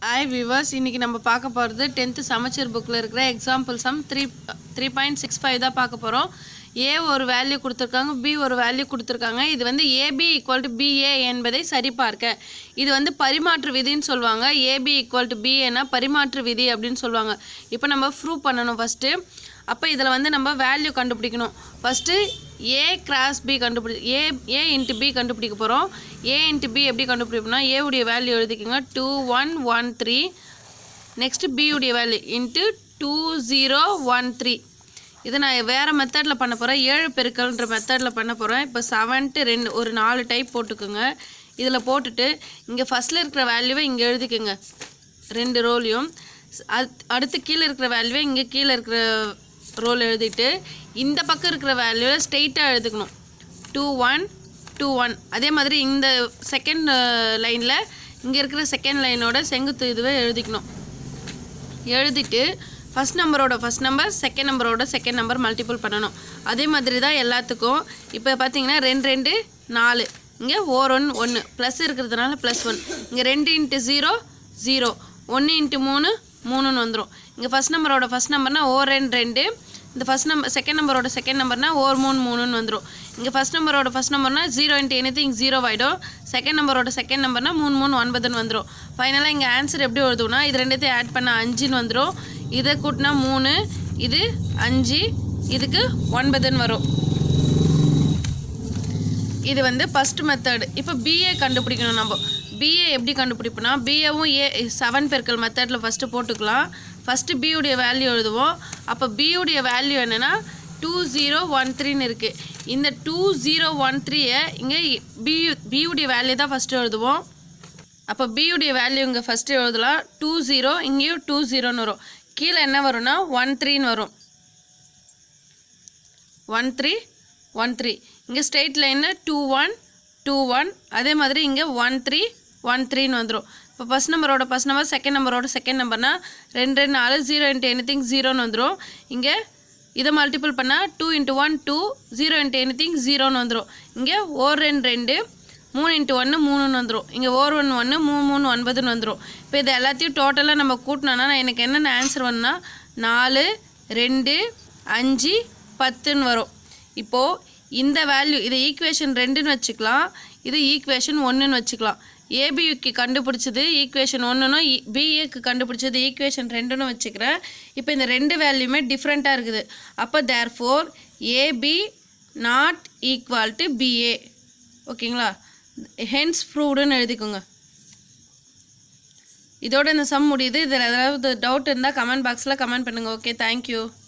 hi viewers இன்றைக்கி நம்ம பார்க்க போகிறது டென்த்து சமச்சீர் புக்கில் இருக்கிற example sum three three point six five தான் பார்க்க போகிறோம் ஏ ஒரு வேல்யூ கொடுத்துருக்காங்க பி ஒரு வேல்யூ கொடுத்துருக்காங்க இது வந்து ஏபி ஈக்குவல் டு பிஏ என்பதை சரிபார்க்க இது வந்து பரிமாற்று விதின்னு சொல்லுவாங்க ஏபி ஈக்குவல் டு பிஏனா பரிமாற்று விதி அப்படின்னு சொல்லுவாங்க இப்போ நம்ம ப்ரூவ் பண்ணணும் ஃபஸ்ட்டு அப்போ இதில் வந்து நம்ம வேல்யூ கண்டுபிடிக்கணும் ஃபஸ்ட்டு ஏ கிராஸ் பி கண்டுபிடி ஏ ஏ இன்ட்டு பி கண்டுபிடிக்க போகிறோம் ஏ இன்ட்டு பி எப்படி கண்டுபிடிப்போம்னா ஏ உடைய வேல்யூ எழுதிக்கோங்க two one one three next B உடைய value into two zero one three இது நான் வேறு மெத்தடில் பண்ண போகிறேன் ஏழு பெருக்கல்ன்ற மெத்தடில் பண்ண போகிறேன் இப்போ செவன்ட்டு ரெண்டு ஒரு நாலு டைப் போட்டுக்கோங்க இதில் போட்டுட்டு இங்கே ஃபஸ்ட்டில் இருக்கிற வேல்யூவை இங்கே எழுதிக்கோங்க ரெண்டு ரோலையும் அடுத்து கீழே இருக்கிற வேல்யூவை இங்கே கீழே இருக்கிற ரோல் எழுதிட்டு இந்த பக்கம் இருக்கிற வேல்யூவில் ஸ்ட்ரெயிட்டாக எழுதிக்கணும் டூ ஒன் டூ ஒன் அதே மாதிரி இந்த செகண்ட் லைனில் இங்கே இருக்கிற செகண்ட் லைனோட செங்குத்து இதுவே எழுதிக்கணும் எழுதிட்டு ஃபஸ்ட் நம்பரோட ஃபஸ்ட் நம்பர் செகண்ட் நம்பரோட செகண்ட் நம்பர் மல்டிபிள் பண்ணணும் அதே மாதிரி தான் எல்லாத்துக்கும் இப்போ பார்த்தீங்கன்னா ரெண்டு ரெண்டு நாலு இங்கே ஓர் ஒன் ஒன்று ப்ளஸ் இருக்கிறதுனால ப்ளஸ் ஒன் இங்கே ரெண்டு இன்ட்டு ஜீரோ ஜீரோ ஒன்று இன்ட்டு மூணு மூணுன்னு வந்துடும் இங்கே ஃபஸ்ட் நம்பரோட ஃபஸ்ட் நம்பர்னால் ஓ ரெண்டு ரெண்டு இந்த ஃபஸ்ட் நம்பர் செகண்ட் நம்பரோட செகண்ட் நம்பர்னா ஓர் மூணு மூணுன்னு வந்துடும் இங்கே ஃபஸ்ட் நம்பரோட ஃபஸ்ட் நம்பர்னா zero into anything zero ஆகிடும் செகண்ட் நம்பரோட செகண்ட் நம்பர்னா மூணு மூணு ஒன்பதுன்னு வந்துடும் ஃபைனலாக இங்கே ஆன்சர் எப்படி எழுதுவோம்னா இது ரெண்டுத்தையும் ஆட் பண்ண அஞ்சுன்னு வந்துடும் இதை கூட்டினா மூணு இது அஞ்சு இதுக்கு ஒன்பதுன்னு வரும் இது வந்து ஃபஸ்ட் மெத்தடு இப்போ பிஏ கண்டுபிடிக்கணும் நம்ம பிஏ எப்படி கண்டுபிடிப்போம்னா பிஏவும் ஏ செவன் பெருக்கல் மெத்தடில் ஃபஸ்ட்டு போட்டுக்கலாம் ஃபஸ்ட்டு பியுடைய வேல்யூ எழுதுவோம் அப்போ பியுடைய வேல்யூ என்னென்னா டூ ஜீரோ ஒன் த்ரீன்னு இருக்குது இந்த டூ ஜீரோ ஒன் த்ரீயை இங்கே பி பியுடைய வேல்யூ தான் ஃபஸ்ட்டு எழுதுவோம் அப்போ பியுடைய வேல்யூ இங்கே ஃபஸ்ட்டு எழுதலாம் டூ ஜீரோ இங்கேயும் டூ ஜீரோன்னு வரும் கீழே என்ன வரும்னா ஒன் த்ரீன்னு வரும் ஒன் த்ரீ ஒன் த்ரீ இங்கே ஸ்ட்ரெயிட் லைனில் டூ ஒன் டூ ஒன் அதே மாதிரி இங்கே ஒன் த்ரீ ஒன் த்ரீன்னு வந்துடும் இப்போ ஃபஸ்ட் நம்பரோட ஃபஸ்ட் நம்பர் செகண்ட் நம்பரோட செகண்ட் நம்பர்னால் ரெண்டு ரெண்டு நாலு ஜீரோ இன்ட்டு எனி திங் ஜீரோன்னு வந்துடும் இங்கே இதை மல்டிபிள் பண்ணால் two into one two zero into anything ஜீரோன்னு வந்துடும் இங்கே ஓர் ரெண்டு ரெண்டு மூணு இன்ட்டு ஒன்று மூணுன்னு வந்துடும் இங்கே ஓர் ஒன்று ஒன்று மூணு மூணு ஒன்பதுன்னு வந்துடும் இப்போ இது எல்லாத்தையும் டோட்டலாக நம்ம கூட்டினோன்னா எனக்கு என்னென்ன ஆன்சர் வரும்னா நாலு ரெண்டு அஞ்சு பத்துன்னு வரும் இப்போது இந்த வேல்யூ இது ஈக்குவேஷன் ரெண்டுன்னு வச்சுக்கலாம் இது ஈக்குவேஷன் ஒன்றுன்னு வச்சுக்கலாம் ஏபிக்கு கண்டுபிடிச்சது ஈக்குவேஷன் ஒன்றுன்னு பிஏக்கு கண்டுபிடிச்சது ஈக்குவேஷன் ரெண்டுன்னு வச்சுக்கிறேன் இப்போ இந்த ரெண்டு வேல்யூமே டிஃப்ரெண்ட்டாக இருக்குது அப்போ therefore AB not equal to BA ஓகேங்களா ஹென்ஸ் ப்ரூவ்டுன்னு எழுதிக்கோங்க இதோட இந்த சம் முடியுது இதில் ஏதாவது டவுட் இருந்தால் கமெண்ட் பாக்ஸில் கமெண்ட் பண்ணுங்கள் ஓகே தேங்க்யூ